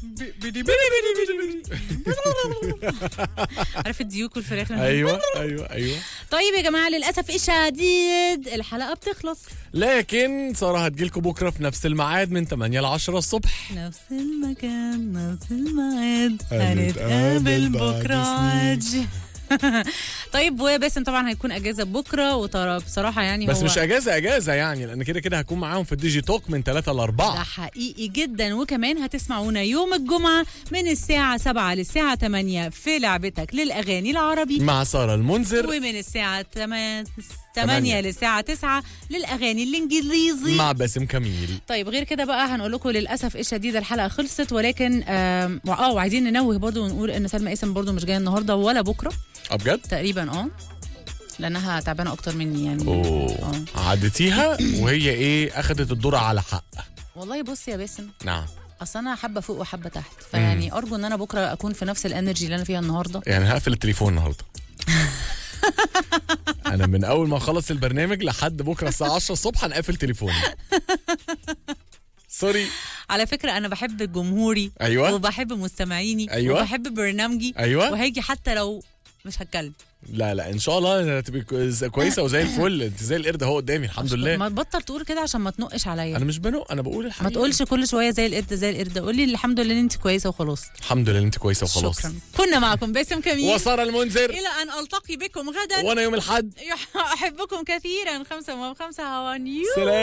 عارف الديوك والفراخ ايوه ايوه ايوه طيب يا جماعه للاسف الشديد الحلقه بتخلص لكن ساره هتجيلكم بكره في نفس الميعاد من 8 ل 10 الصبح نفس المكان نفس الميعاد هنتقابل هنتقابل بعد بكره سنين. عاج. طيب وباسم طبعا هيكون اجازه بكره وترى بصراحه يعني بس هو مش اجازه اجازه يعني لان كده كده هكون معاهم في الديجي توك من 3 ل ده 4 حقيقي جدا وكمان هتسمعونا يوم الجمعه من الساعه 7 للساعه 8 في لعبتك للاغاني العربي مع ساره المنذر ومن الساعه 8 تمانية. 8 للساعه 9 للاغاني الانجليزي مع باسم كميل طيب غير كده بقى هنقول لكم للاسف الشديد الحلقه خلصت ولكن آم، اه وعايزين ننوه برضو ونقول ان سلمى اسم برضو مش جايه النهارده ولا بكره اه بجد؟ تقريبا اه لانها تعبانه اكتر مني يعني اوه عدتيها وهي ايه اخدت الدور على حق والله بص يا باسم نعم اصل انا حبه فوق وحبه تحت فيعني ارجو ان انا بكره اكون في نفس الانرجي اللي انا فيها النهارده يعني هقفل التليفون النهارده انا من اول ما اخلص البرنامج لحد بكره الساعه 10 الصبح هنقفل تليفوني سوري على فكره انا بحب جمهوري أيوة. وبحب مستمعيني أيوة. وبحب برنامجي أيوة. وهيجي حتى لو مش هتكلم لا لا ان شاء الله هتبقى كويس- كويسه وزي الفل انت زي القرد اهو قدامي الحمد لله ما تبطل تقول كده عشان ما تنقش عليا انا مش بنق انا بقول الحقيقه ما تقولش كل شويه زي القرد زي القرد قولي الحمد لله ان انت كويسه وخلاص الحمد لله انت كويسه وخلاص شكرا كنا معكم باسم كميل وساره المنذر الى ان التقي بكم غدا وانا يوم الاحد احبكم كثيرا خمسه وخمسه هوا نيو سلام